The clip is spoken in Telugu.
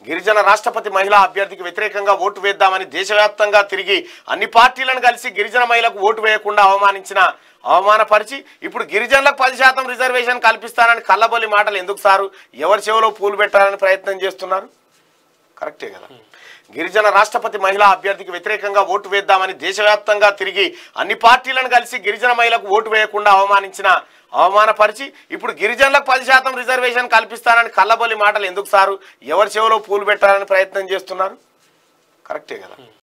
గిరిజన రాష్ట్రపతి మహిళా అభ్యర్థికి వ్యతిరేకంగా ఓటు వేద్దామని దేశవ్యాప్తంగా తిరిగి అన్ని పార్టీలను కలిసి గిరిజన మహిళకు ఓటు వేయకుండా అవమానించిన అవమానపరిచి ఇప్పుడు గిరిజనులకు పది శాతం రిజర్వేషన్ కల్పిస్తానని కళ్ళబొల్లి మాటలు ఎందుకు సారు ఎవరి చెవిలో పూలు పెట్టాలని ప్రయత్నం చేస్తున్నారు కరెక్టే కదా గిరిజన రాష్ట్రపతి మహిళా అభ్యర్థికి వ్యతిరేకంగా ఓటు వేద్దామని దేశవ్యాప్తంగా తిరిగి అన్ని పార్టీలను కలిసి గిరిజన మహిళకు ఓటు వేయకుండా అవమానించిన అవమానపరిచి ఇప్పుడు గిరిజనులకు పది శాతం రిజర్వేషన్ కల్పిస్తానని కళ్ళబొల్లి మాటలు ఎందుకు సారు ఎవరి చెవిలో పూలు పెట్టాలని ప్రయత్నం చేస్తున్నారు కరెక్టే కదా